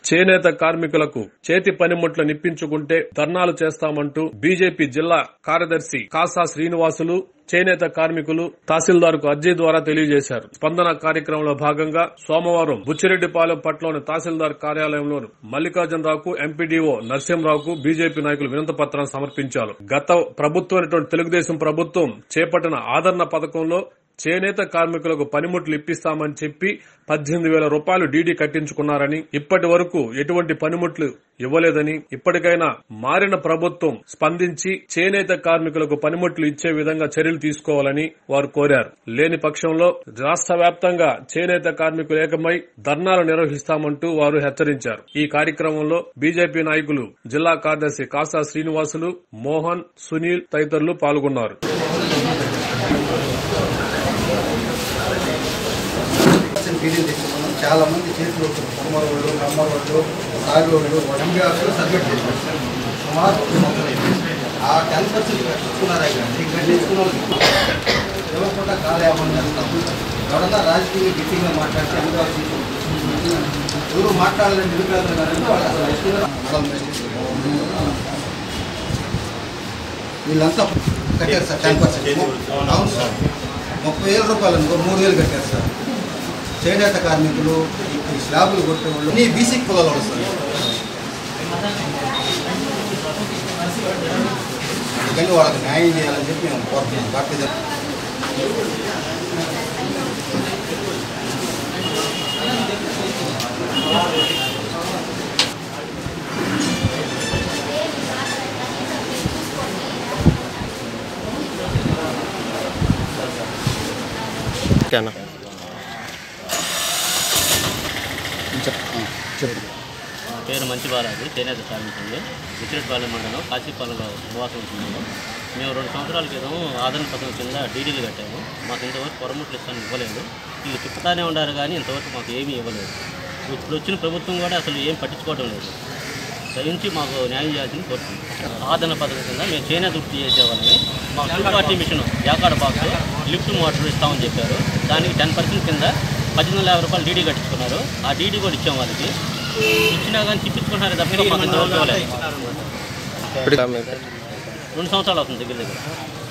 చేనేత కార్మికులకు చేతి పనిముట్లు నిప్పించుకుంటే ధర్నాలు చేస్తామంటూ బీజేపీ జిల్లా కార్యదర్శి కాసా శ్రీనివాసులు చేనేత కార్మికులు తహసీల్దార్కు అర్జీ ద్వారా తెలియజేశారు స్పందన కార్యక్రమంలో భాగంగా సోమవారం బుచ్చిరెడ్డిపాలెం పట్లోని తహసీల్దార్ కార్యాలయంలో మల్లికార్జునరావుకు ఎంపీడీఓ నరసింహరావుకు బీజేపీ నాయకులు వినతి పత్రాన్ని సమర్పించారు గత ప్రభుత్వం తెలుగుదేశం ప్రభుత్వం చేపట్టిన ఆదరణ పథకంలో చేనేత కార్మికులకు పనిముట్లు ఇప్పిస్తామని చెప్పి పద్దెనిమిది వేల రూపాయలు డీడీ కట్టించుకున్నారని ఇప్పటి వరకు ఎటువంటి పనిముట్లు ఇవ్వలేదని ఇప్పటికైనా మారిన ప్రభుత్వం స్పందించి చేనేత కార్మికులకు పనిముట్లు ఇచ్చే విధంగా చర్యలు తీసుకోవాలని వారు కోరారు లేని పక్షంలో రాష్ట్ర వ్యాప్తంగా చేనేత కార్మికులు ఏకమై ధర్నాలు నిర్వహిస్తామంటూ వారు హెచ్చరించారు ఈ కార్యక్రమంలో బీజేపీ నాయకులు జిల్లా కార్యదర్శి కాసా శ్రీనివాసులు మోహన్ సునీల్ తదితరులు పాల్గొన్నారు ఫీలింగ్ తెచ్చుకున్నాం చాలా మంది చేతిలో కుమ్మర వాళ్ళు కమ్మర వాళ్ళు సాగి వాళ్ళు ఎంబీఆర్లు సబ్మిట్ చేశారు సుమారు మొత్తం ఆ టెన్ పర్సెంట్ కట్టించుకున్నారా కానీ ఇక్కడ తెచ్చుకున్న వాళ్ళకి ఇవ్వకుండా కాలేమని చేస్తాం ఎవరన్నా రాజకీయ గట్టిగా మాట్లాడితే ఎంబీఆర్ ఎవరు మాట్లాడాలని నిరుపేదలు కానీ వాళ్ళు అసలు ఇష్టంగా వీళ్ళంతా కట్టారు సార్ టెన్ పర్సెంట్ అవును సార్ ముప్పై వేల రూపాయలు అనుకో మూడు వేలు కట్టారు సార్ చేనేత కార్మికులు ఈ స్లాబులు కొట్టే వాళ్ళు ఈ బీసీ కులాలు వస్తారు అందుకని వాళ్ళకి న్యాయం చేయాలని చెప్పి మేము కోరుతున్నాం భారతీయ జనతా ఓకేనా నా పేరు మంచి బాలాజీ చేనేత కార్మికులు విచ్చిరెడ్డిపాలెం మండలం కాశీపాలెంలో నివాసం ఉంటున్నాము మేము రెండు సంవత్సరాల క్రితం ఆదరణ పథకం కింద డీడీలు కట్టాము మాకు ఇంతవరకు పొరముట్లు ఇస్తాను ఇవ్వలేదు వీళ్ళు తిప్పుతానే ఉండారు కానీ ఇంతవరకు మాకు ఏమీ ఇవ్వలేదు ఇప్పుడు వచ్చిన ప్రభుత్వం కూడా అసలు ఏం పట్టించుకోవడం లేదు దయించి మాకు న్యాయం చేయాల్సింది కోరుతుంది ఆదరణ పథకం కింద మేము చేనేత వృత్తి చేసేవాళ్ళని మాకు టూ పార్టీ మిషన్ యాకాడ బాక్స్ లిఫ్ట్ మోటార్ ఇస్తామని చెప్పారు దానికి టెన్ పర్సెంట్ కింద పద్దెనిమిది వందల యాభై రూపాయలు డీడీ కట్టించుకున్నారు ఆ డీడీ కూడా ఇచ్చాం వాళ్ళకి ఇచ్చినా కానీ తిప్పించుకుంటున్నారు తప్ప మాకు ఇంతవరకు ఇవ్వలేదు ఇప్పుడు రెండు సంవత్సరాలు అవుతుంది దగ్గర దగ్గర